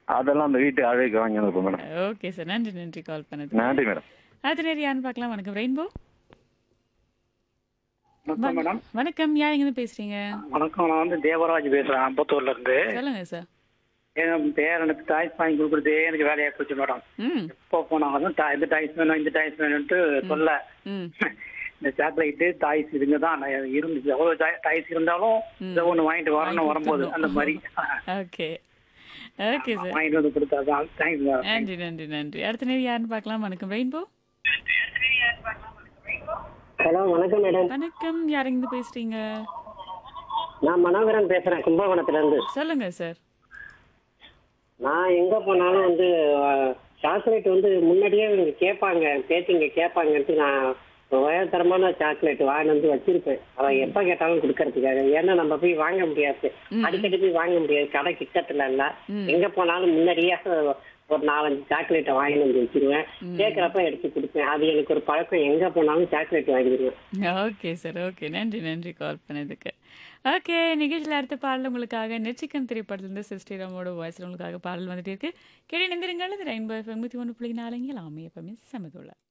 அதெல்லாம் அந்த வீட்டு அழகுக்கு வாங்கி வந்துருப்போம் மேடம் ஓகே சார் நன்றி நன்றி கால் பண்ணது நன்றி மேடம் அடுத்த நேரம் யாருன்னு பார்க்கலாம் வணக்கம் ரெயின்போ வணக்கம் மேடம் வணக்கம் யார் எங்கேருந்து பேசுறீங்க வணக்கம் நான் வந்து தேவராஜ் பேசுறேன் அம்பத்தூர்ல இருந்து சொல்லுங்க சார் என் பேரனுக்கு டாய்ஸ் வாங்கி கொடுக்குறதே எனக்கு வேலையா போச்சு மேடம் ம் எப்போ போனாலும் டா- இந்த டாய்ஸ் வேணும் இந்த டாய்ஸ் வேணும்ட்டு சொல்ல ம் இந்த சாக்லேட்டு டாய்ஸ் இதுங்க தான் நான் இருந்துச்சு எவ்வளவு டாய்ஸ் இருந்தாலும் இதை ஒண்ணு வாங்கிட்டு வரணும் வாங்கி வரும்போது அந்த மாதிரி ஓகே ஓகே சார் வாங்கிட்டு வந்து கொடுத்தாதான் தேங்க்ஸ் மேடம் நன்றி நன்றி நன்றி அடுத்த நேரம் யாருன்னு பார்க்கலாம் வணக்கம் ரெயின்போ ஹலோ வணக்கம் மேடம் வணக்கம் யார் எங்கேருந்து பேசுறீங்க நான் மனோகரன் பேசுறேன் கும்பகோணத்துல இருந்து சொல்லுங்க சார் நான் எங்க போனாலும் வந்து சாக்லேட் வந்து முன்னாடியே இவங்க கேட்பாங்க பேத்திங்க கேட்பாங்கன்ட்டு நான் உயர்தரமான சாக்லேட் வாங்கி வந்து வச்சிருப்பேன் அவன் எப்ப கேட்டாலும் கொடுக்கறதுக்காக ஏன்னா நம்ம போய் வாங்க முடியாது அடிக்கடி போய் வாங்க முடியாது கடை கிட்டத்துல இல்ல எங்க போனாலும் முன்னாடியே ஒரு நாலஞ்சு சாக்லேட்டை வாங்கி வந்து வச்சிருவேன் கேட்கறப்ப எடுத்து கொடுப்பேன் அது எனக்கு ஒரு பழக்கம் எங்க போனாலும் சாக்லேட் வாங்கிடுவேன் ஓகே சார் ஓகே நன்றி நன்றி கால் பண்ணதுக்கு ஓகே நிகழ்ச்சியில் அடுத்த பாடல் உங்களுக்காக நெச்சிக்கன் திரைப்படத்திலிருந்து சிஸ்டிராமோட வாய்ஸில் உங்களுக்காக பாடல் வந்துட்டு இருக்கு கேட்டு நிந்திருங்கள் இது ரெயின்போ எஃப்எம் நூற்றி ஒன்று புள்ளி நாலுங்க எல்லாமே எப்பவுமே சமதுள்ள